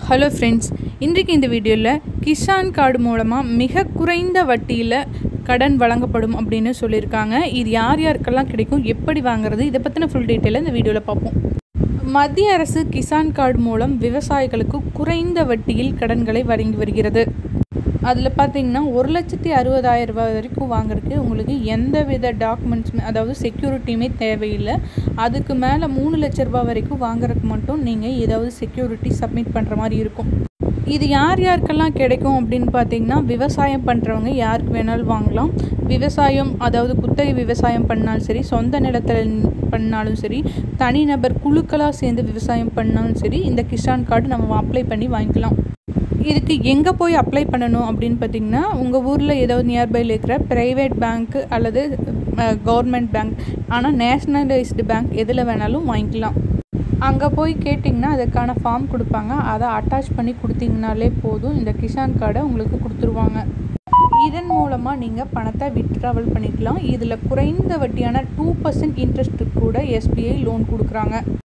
hello friends இன்றைக்கு இந்த வீடியோவில் கிசான் கார்டு மூலமாக மிக குறைந்த வட்டியில் கடன் வழங்கப்படும் அப்படின்னு சொல்லியிருக்காங்க இது யார் யாருக்கெல்லாம் கிடைக்கும் எப்படி வாங்குறது இதை பற்றின ஃபுல் டீட்டெயிலை இந்த வீடியோவில் பார்ப்போம் மத்திய அரசு கிசான் கார்டு மூலம் விவசாயிகளுக்கு குறைந்த வட்டியில் கடன்களை வழங்கி வருகிறது அதில் பார்த்தீங்கன்னா ஒரு லட்சத்தி அறுபதாயிரம் ரூபாய் வரைக்கும் வாங்குறதுக்கு உங்களுக்கு எந்த வித டாக்குமெண்ட்ஸுமே அதாவது செக்யூரிட்டியுமே தேவையில்லை அதுக்கு மேலே மூணு லட்ச ரூபாய் வரைக்கும் வாங்குறதுக்கு மட்டும் நீங்கள் ஏதாவது செக்யூரிட்டி சப்மிட் பண்ணுற மாதிரி இருக்கும் இது யார் யாருக்கெல்லாம் கிடைக்கும் அப்படின்னு பார்த்தீங்கன்னா விவசாயம் பண்ணுறவங்க யாருக்கு வேணாலும் வாங்கலாம் விவசாயம் அதாவது குத்தகை விவசாயம் பண்ணாலும் சரி சொந்த நிலத்தில் பண்ணாலும் சரி தனிநபர் குழுக்களாக சேர்ந்து விவசாயம் பண்ணாலும் சரி இந்த கிசான் கார்டு நம்ம அப்ளை பண்ணி வாங்கிக்கலாம் இதுக்கு எங்கே போய் அப்ளை பண்ணணும் அப்படின்னு பார்த்தீங்கன்னா உங்கள் ஊரில் ஏதாவது நியர்பையில் இருக்கிற ப்ரைவேட் பேங்க்கு அல்லது கவர்மெண்ட் பேங்க் ஆனால் நேஷ்னலைஸ்டு பேங்க் எதில் வேணாலும் வாங்கிக்கலாம் அங்கே போய் கேட்டிங்கன்னா அதுக்கான ஃபார்ம் கொடுப்பாங்க அதை அட்டாச் பண்ணி கொடுத்தீங்கனாலே போதும் இந்த கிசான் கார்டை உங்களுக்கு கொடுத்துருவாங்க இதன் மூலமாக நீங்கள் பணத்தை விட்ராவல் பண்ணிக்கலாம் இதில் குறைந்த வட்டியான டூ பர்சன்ட் இன்ட்ரெஸ்ட்டு கூட எஸ்பிஐ லோன் கொடுக்குறாங்க